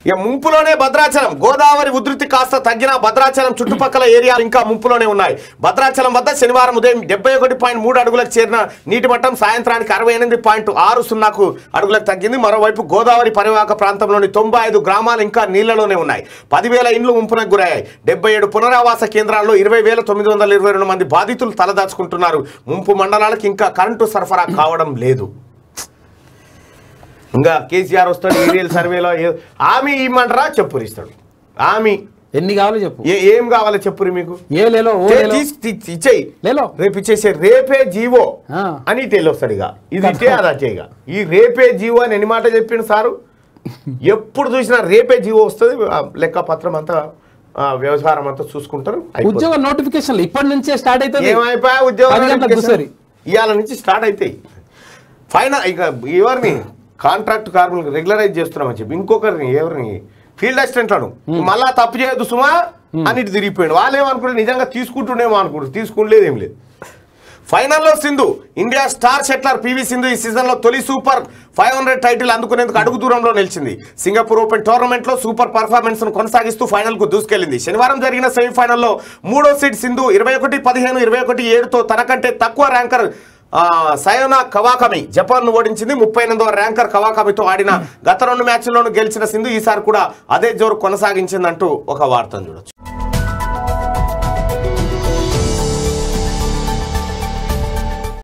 ఇక ముంపులోనే భద్రాచలం గోదావరి ఉధృతి కాస్త తగ్గిన భద్రాచలం చుట్టుపక్కల ఏరియాలు ఇంకా ముంపులోనే ఉన్నాయి భద్రాచలం వద్ద శనివారం ఉదయం డెబ్బై ఒకటి పాయింట్ మూడు అడుగులకు చేరిన నీటి మట్టం సాయంత్రానికి అరవై ఎనిమిది పాయింట్ ఆరు సున్నాకు అడుగులకు తగ్గింది మరోవైపు గోదావరి పరివాహక ప్రాంతంలోని తొంభై ఐదు గ్రామాలు ఇంకా నీళ్లలోనే ఉన్నాయి పదివేల ఇండ్లు ముంపునకు గురయ్యాయి డెబ్బై ఏడు పునరావాస కేంద్రాల్లో ఇరవై వేల తొమ్మిది వందల ఇరవై రెండు మంది బాధితులు తలదాచుకుంటున్నారు ముంపు మండలాలకు ఇంకా కరెంటు సరఫరా కావడం లేదు ఇంకా కేసీఆర్ వస్తాడు ఏరియల్ సర్వేలో ఏ- హామీ ఇమ్మంటారా చెప్పురిస్తాడు హామీ ఎన్ని కావాలో చెప్పు ఏ ఏం కావాలో చెప్పురి మీకు ఏ లేలో ఓ చే- లేలో తీసి తీ- ఇచ్చేయి లేలో రేపు ఇచ్చేసే రేపే జీవో ఆ. అని ఇటు వస్తాడు ఇక ఇది ఇటే అది అటేగా ఈ రేపే జీవో అని ఎన్ని మాట చెప్పిండు సారు ఎప్పుడు చూసినా రేపే జీవో వస్తుంది ఆ లెక్క పత్రం అంతా ఆ, వ్యవహారం అంతా చూసుకుంటారు అయిపోతుంది. ఉద్యోగ నోటిఫికేషన్లు ఇప్పటి నుంచే స్టార్ట్ అవుతుంది ఏమైపోయా ఉద్యోగం పది గంటలకు కూర్చోరి. ఇవాళ నుంచి స్టార్ట్ అవుతాయి ఫైనల్ ఇక ఎవరిని కాంట్రాక్ట్ కార్మికులు రెగ్యులరైజ్ చేస్తున్నామని చెప్పి ఇంకొకరిని ఎవరిని ఫీల్డ్ అసిస్టెంట్లను మళ్ళా తప్పు చేయొద్దు సుమా అని ఇటు తిరిగిపోయాడు వాళ్ళు ఏమనుకుంటారు నిజంగా తీసుకుంటుండేమో అనుకుంటారు తీసుకుంటలేదు ఏం లేదు ఫైనల్లో Sindhu India star shuttler PV Sindhu ఈ సీజన్లో తొలి సూపర్ ఫైవ్ హండ్రెడ్ టైటిల్ అందుకునేందుకు అడుగు దూరంలో నిలిచింది సింగపూర్ ఓపెన్ టోర్నమెంట్లో సూపర్ పర్ఫార్మెన్స్ ను కొనసాగిస్తూ ఫైనల్ కు దూసుకెళ్లింది శనివారం జరిగిన సెమీఫైనల్లో మూడో సీడ్ సింధు ఇరవై ఒకటి పదిహేను ఇరవై ఒకటి ఏడుతో తనకంటే తక్కువ ర్యాంకర్ ఆ, సయోనా కవాకమి జపాన్ ను ఓడించింది ముప్పై ఎనిమిదవ ర్యాంకర్ కవాకమితో ఆడిన గత రెండు మ్యాచ్ల్లోనూ గెలిచిన సింధు ఈసారి కూడా అదే జోరు కొనసాగించిందంటూ ఒక వార్తను చూడొచ్చు